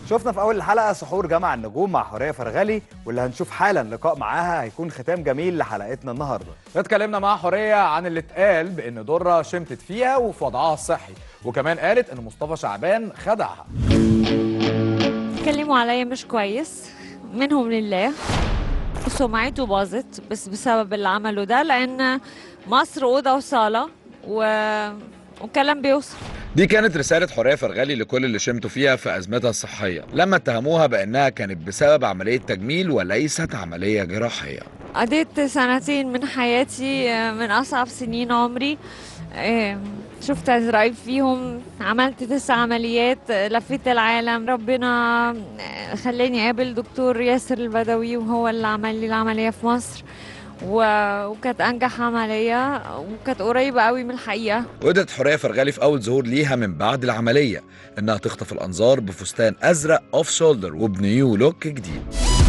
شفنا في اول الحلقه سحور جمع النجوم مع حوريه فرغلي واللي هنشوف حالا لقاء معاها هيكون ختام جميل لحلقتنا النهارده اتكلمنا مع حوريه عن اللي اتقال بان دره شمتت فيها وفي وضعها الصحي وكمان قالت ان مصطفى شعبان خدعها اتكلموا عليا مش كويس منهم لله سمعته باظت بس بسبب اللي عمله ده لان مصر اوضه وصاله و... والكلام بيوصل دي كانت رسالة حورية فرغلي لكل اللي شمتوا فيها في أزمتها الصحية لما اتهموها بأنها كانت بسبب عملية تجميل وليست عملية جراحية قضيت سنتين من حياتي آه، من اصعب سنين عمري آه، شفت عزرائيل فيهم عملت تسع عمليات آه، لفيت العالم ربنا آه، خلاني اقابل دكتور ياسر البدوي وهو اللي عمل لي العمليه في مصر و- وكانت انجح عمليه وكانت قريبه قوي من الحقيقه وقدرت حورية فرغلي في أول ظهور ليها من بعد العملية إنها تخطف الأنظار بفستان أزرق أوف شولدر وبنيو لوك جديد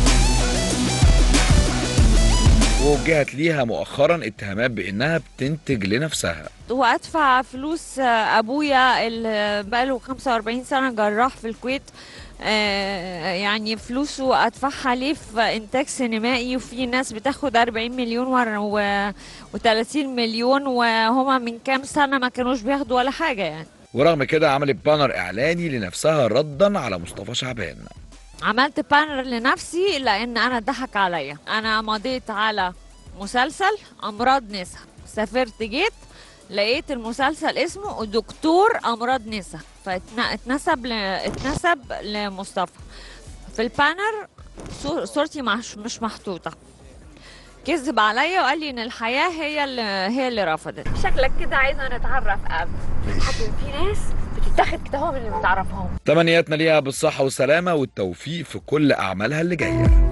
ووجهت ليها مؤخرا اتهامات بانها بتنتج لنفسها وادفع فلوس آه، ابويا اللي بقاله 45 سنه جراح في الكويت آه، يعني فلوسه ادفعها ليه في انتاج سينمائي وفي ناس بتاخد 40 مليون و و30 مليون وهما من كام سنه ما كانوش بياخدوا ولا حاجه يعني ورغم كده عملت بانر اعلاني لنفسها ردا على مصطفى شعبان عملت بانر لنفسي لان انا ضحك عليا انا مضيت على مسلسل امراض نسا سافرت جيت لقيت المسلسل اسمه دكتور امراض نسا فاتنسب ل... اتنسب لمصطفى في البانر صور- صورتي مش مش محطوطه كذب عليا وقال لي ان الحياه هي اللي هي اللي رفضت شكلك كده عايزه نتعرف قبل في ناس بتتاخد كده هو من اللي بتعرفهم تمنياتنا ليها بالصحة والسلامة والتوفيق في كل أعمالها اللي جاية